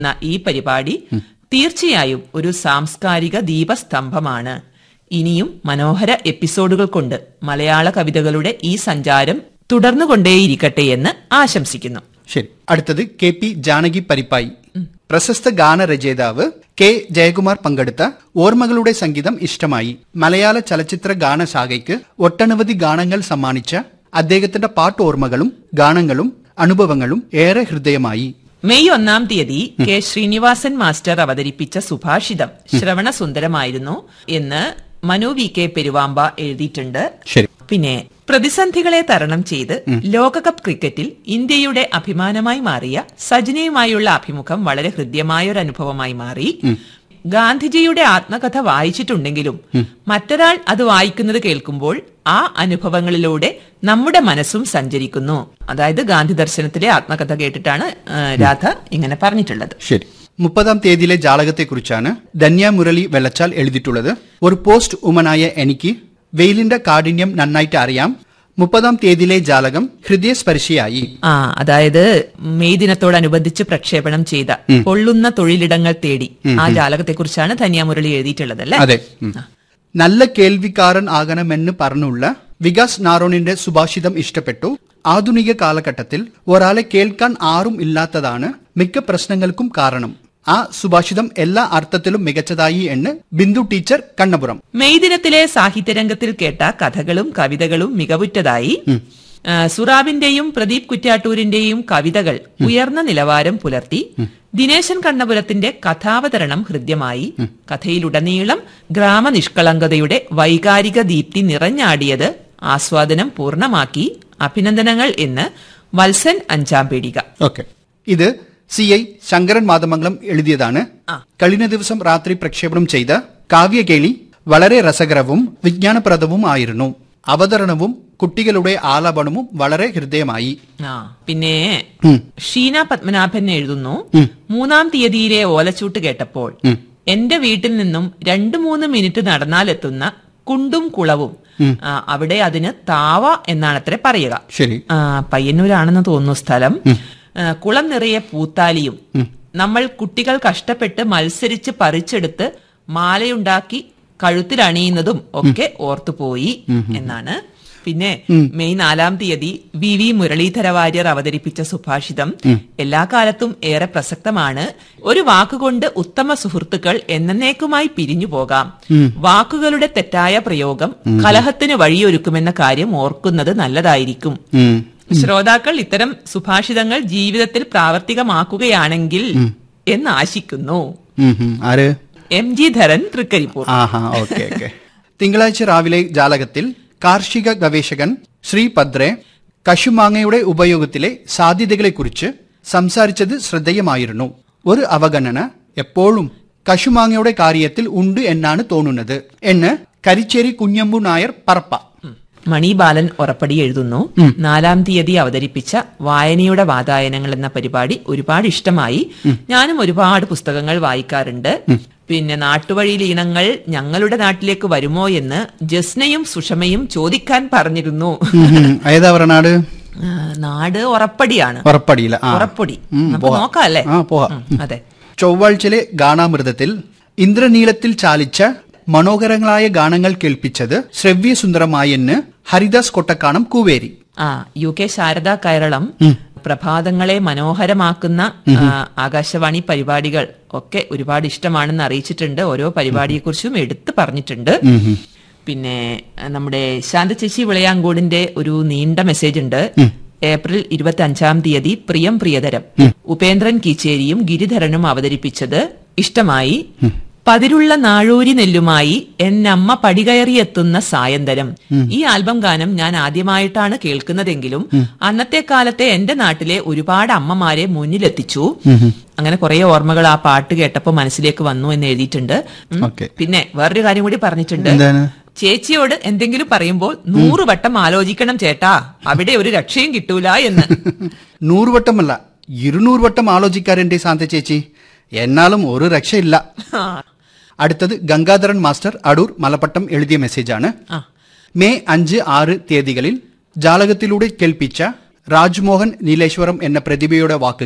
എന്ന ഈ പരിപാടി തീർച്ചയായും ഒരു സാംസ്കാരിക ദീപസ്തംഭമാണ് ഇനിയും മനോഹര എപ്പിസോഡുകൾ കൊണ്ട് മലയാള കവിതകളുടെ ഈ സഞ്ചാരം തുടർന്നുകൊണ്ടേയിരിക്കട്ടെ എന്ന് ആശംസിക്കുന്നു ശരി അടുത്തത് കെ പി ജാനകി പരിപ്പായി പ്രശസ്ത ഗാനരചയിതാവ് കെ ജയകുമാർ പങ്കെടുത്ത ഓർമ്മകളുടെ സംഗീതം ഇഷ്ടമായി മലയാള ചലച്ചിത്ര ഗാനശാഖയ്ക്ക് ഒട്ടനവധി ഗാനങ്ങൾ സമ്മാനിച്ച അദ്ദേഹത്തിന്റെ പാട്ടോർമ്മകളും ഗാനങ്ങളും അനുഭവങ്ങളും ഏറെ ഹൃദയമായി മെയ് ഒന്നാം തീയതി കെ ശ്രീനിവാസൻ മാസ്റ്റർ അവതരിപ്പിച്ച സുഭാഷിതം ശ്രവണസുന്ദരമായിരുന്നു എന്ന് മനു വി കെ പെരുവാമ്പ എഴുതിയിട്ടുണ്ട് ശരി പിന്നെ പ്രതിസന്ധികളെ തരണം ചെയ്ത് ലോകകപ്പ് ക്രിക്കറ്റിൽ ഇന്ത്യയുടെ അഭിമാനമായി മാറിയ സജിനയുമായുള്ള അഭിമുഖം വളരെ ഹൃദ്യമായ ഒരു അനുഭവമായി മാറി ഗാന്ധിജിയുടെ ആത്മകഥ വായിച്ചിട്ടുണ്ടെങ്കിലും മറ്റൊരാൾ അത് വായിക്കുന്നത് കേൾക്കുമ്പോൾ ആ അനുഭവങ്ങളിലൂടെ നമ്മുടെ മനസ്സും സഞ്ചരിക്കുന്നു അതായത് ഗാന്ധി ദർശനത്തിലെ ആത്മകഥ കേട്ടിട്ടാണ് ആ, രാധ ഇങ്ങനെ പറഞ്ഞിട്ടുള്ളത് ശരി മുപ്പതാം തീയതിയിലെ ജാലകത്തെക്കുറിച്ചാണ് ധന്യ മുരളി വെള്ളച്ചാൽ എഴുതിയിട്ടുള്ളത് ഒരു പോസ്റ്റ് ഉമനായ എനിക്ക് വെയിലിന്റെ കാഠിന്യം നന്നായിട്ട് അറിയാം മുപ്പതാം തീയതിയിലെ ജാലകം ഹൃദയസ്പർശിയായി ആ അതായത് മെയ് ദിനത്തോടനുബന്ധിച്ച് പ്രക്ഷേപണം ചെയ്ത പൊള്ളുന്ന തൊഴിലിടങ്ങൾ തേടി ആ ജാലകത്തെക്കുറിച്ചാണ് ധന്യാമുരളി എഴുതിയിട്ടുള്ളത് അല്ലേ അതെ ഉം. നല്ല കേൾവിക്കാരൻ ആകണമെന്ന് പറഞ്ഞുള്ള വികാസ് നാരോണിന്റെ സുഭാഷിതം ഇഷ്ടപ്പെട്ടു ആധുനിക കാലഘട്ടത്തിൽ ഒരാളെ കേൾക്കാൻ ആരും ഇല്ലാത്തതാണ് മിക്ക പ്രശ്നങ്ങൾക്കും കാരണം ആ സുഭാഷിതം എല്ലാ അർത്ഥത്തിലും മികച്ചതായി എന്ന് ബിന്ദു ടീച്ചർ കണ്ണപുരം മെയ് ദിനത്തിലെ സാഹിത്യരംഗത്തിൽ കേട്ട കഥകളും കവിതകളും മികവുറ്റതായി ആ, സുറാബിന്റെയും പ്രദീപ് കുറ്റ്യാട്ടൂരിന്റെയും കവിതകൾ ഉയർന്ന നിലവാരം പുലർത്തി ദിനേശൻ കണ്ണപുരത്തിന്റെ കഥാവതരണം ഹൃദ്യമായി കഥയിലുടനീളം ഗ്രാമനിഷ്കളങ്കതയുടെ വൈകാരിക ദീപ്തി നിറഞ്ഞാടിയത് ആസ്വാദനം പൂർണ്ണമാക്കി അഭിനന്ദനങ്ങൾ എന്ന് വത്സൻ അഞ്ചാം പേടിക ഓക്കെ ഇത് സി ഐ ശങ്കരൻ മാതമംഗലം എഴുതിയതാണ് ആ. കഴിഞ്ഞ ദിവസം രാത്രി പ്രക്ഷേപണം ചെയ്ത കാവ്യകേളി വളരെ രസകരവും വിജ്ഞാനപ്രദവും ആയിരുന്നു അവതരണവും കുട്ടികളുടെ ആലാപനവും വളരെ ഹൃദയമായി ആ പിന്നെ ഉം. ഷീന പത്മനാഭൻ എഴുതുന്നു മൂന്നാം തീയതിയിലെ ഓലച്ചൂട്ട് കേട്ടപ്പോൾ എന്റെ വീട്ടിൽ നിന്നും രണ്ടു മൂന്ന് മിനിറ്റ് നടന്നാലെത്തുന്ന കുണ്ടും കുളവും ആ, അവിടെ അതിന് താവ എന്നാണത്രേ പറയുക ശരി ആ, പയ്യന്നൂരാണെന്ന് തോന്നുന്നു സ്ഥലം ആ, കുളം നിറയെ പൂത്താലിയും നമ്മൾ കുട്ടികൾ കഷ്ടപ്പെട്ട് മത്സരിച്ച് പറിച്ചെടുത്ത് മാലയുണ്ടാക്കി കഴുത്തിലണിയുന്നതും ഒക്കെ ഓർത്തുപോയി എന്നാണ് പിന്നെ മെയ് നാലാം തീയതി വി വി മുരളീധര വാര്യർ അവതരിപ്പിച്ച സുഭാഷിതം എല്ലാ കാലത്തും ഏറെ പ്രസക്തമാണ് ഒരു വാക്കുകൊണ്ട് ഉത്തമ സുഹൃത്തുക്കൾ എന്നേക്കുമായി പിരിഞ്ഞു പോകാം വാക്കുകളുടെ തെറ്റായ പ്രയോഗം കലഹത്തിന് വഴിയൊരുക്കുമെന്ന കാര്യം ഓർക്കുന്നത് നല്ലതായിരിക്കും ഉം. ശ്രോതാക്കൾ ഇത്തരം സുഭാഷിതങ്ങൾ ജീവിതത്തിൽ പ്രാവർത്തികമാക്കുകയാണെങ്കിൽ എന്ന് ആശിക്കുന്നു ഉം, ഉം. ആര് എം ജി ധരൻ തൃക്കരിപ്പൂർ ആഹാ ഓക്കെ ഓക്കെ തിങ്കളാഴ്ച രാവിലെ ജാലകത്തിൽ കാർഷിക ഗവേഷകൻ ശ്രീ പദ്രെ കശുമാങ്ങയുടെ ഉപയോഗത്തിലെ സാധ്യതകളെക്കുറിച്ച് സംസാരിച്ചത് ശ്രദ്ധേയമായിരുന്നു ഒരു അവഗണന എപ്പോഴും കശുമാങ്ങയുടെ കാര്യത്തിൽ ഉണ്ട് എന്നാണ് തോന്നുന്നത് എന്ന് കരിച്ചേരി കുഞ്ഞമ്പു നായർ പറപ്പ മണി ബാലൻ ഉറപ്പടി എഴുതുന്നു നാലാം തീയതി അവതരിപ്പിച്ച വായനയുടെ വാതായനങ്ങൾ എന്ന പരിപാടി ഒരുപാട് ഇഷ്ടമായി ഞാനും ഒരുപാട് പുസ്തകങ്ങൾ വായിക്കാറുണ്ട് പിന്നെ നാട്ടുവഴിയിൽ ഇനങ്ങൾ ഞങ്ങളുടെ നാട്ടിലേക്ക് വരുമോ എന്ന് ജസ്നയും സുഷമയും ചോദിക്കാൻ പറഞ്ഞിരുന്നു ഉം, ഉം. ഏതാ പറനാട് ആ, നാട് ഉറപ്പടിയാണ് ഉറപ്പടിയില്ല ആ ഉറപ്പൊടി ഉം, നമുക്ക് പോവാം. നോക്കാം അല്ലേ ആ പോവാം ഉം, അതെ ചൊവ്വാഴ്ചയിലെ ഗാനാമൃതത്തിൽ ഇന്ദ്രനീളത്തിൽ ചാലിച്ച മനോഹരങ്ങളായ ഗാനങ്ങൾ കേൾപ്പിച്ചത് ശ്രവ്യസുന്ദരമായെന്ന് ഹരിദാസ് കൊട്ടക്കാണം കൂവേരി ആ യു കെ ശാരദ കേരളം പ്രഭാതങ്ങളെ മനോഹരമാക്കുന്ന ആ, ആകാശവാണി പരിപാടികൾ ഒക്കെ ഒരുപാട് ഇഷ്ടമാണെന്ന് അറിയിച്ചിട്ടുണ്ട് ഓരോ പരിപാടിയെക്കുറിച്ചും എടുത്തു പറഞ്ഞിട്ടുണ്ട് പിന്നെ ആ, നമ്മുടെ ശാന്ത ചേച്ചി വിളയാങ്കോടിന്റെ ഒരു നീണ്ട മെസ്സേജ് ഉണ്ട് ഏപ്രിൽ ഇരുപത്തി അഞ്ചാം തീയതി പ്രിയം പ്രിയതരം ഉപേന്ദ്രൻ കീച്ചേരിയും ഗിരിധരനും അവതരിപ്പിച്ചത് ഇഷ്ടമായി പതിരുള്ള നാഴൂരി നെല്ലുമായി എന്നമ്മ പടികയറിയെത്തുന്ന സായന്തരം ഈ ആൽബം ഗാനം ഞാൻ ആദ്യമായിട്ടാണ് കേൾക്കുന്നതെങ്കിലും അന്നത്തെ കാലത്തെ എന്റെ നാട്ടിലെ ഒരുപാട് അമ്മമാരെ മുന്നിലെത്തിച്ചു അങ്ങനെ കുറെ ഓർമ്മകൾ ആ പാട്ട് കേട്ടപ്പോ മനസ്സിലേക്ക് വന്നു എന്ന് എഴുതിയിട്ടുണ്ട് ഉം. ഓക്കെ പിന്നെ വേറൊരു കാര്യം കൂടി പറഞ്ഞിട്ടുണ്ട് എന്താണ് ചേച്ചിയോട് എന്തെങ്കിലും പറയുമ്പോൾ നൂറ് വട്ടം ആലോചിക്കണം ചേട്ടാ അവിടെ ഒരു രക്ഷയും കിട്ടൂല എന്ന് നൂറുവട്ടമല്ല ഇരുന്നൂറ് വട്ടം ആലോചിക്കാറുണ്ട് ശാന്ത ചേച്ചി എന്നാലും ഒരു രക്ഷയില്ല ആ, അടുത്തത് ഗംഗാധരൻ മാസ്റ്റർ അടൂർ മലപ്പട്ടം എഴുതിയ മെസ്സേജാണ് ആ. മെയ് അഞ്ച് ആറ് തീയതികളിൽ ജാലകത്തിലൂടെ കേൾപ്പിച്ച രാജ്മോഹൻ നീലേശ്വരം എന്ന പ്രതിഭയുടെ വാക്കുകൾ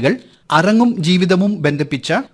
അറങ്ങും ജീവിതവും ബന്ധിപ്പിച്ച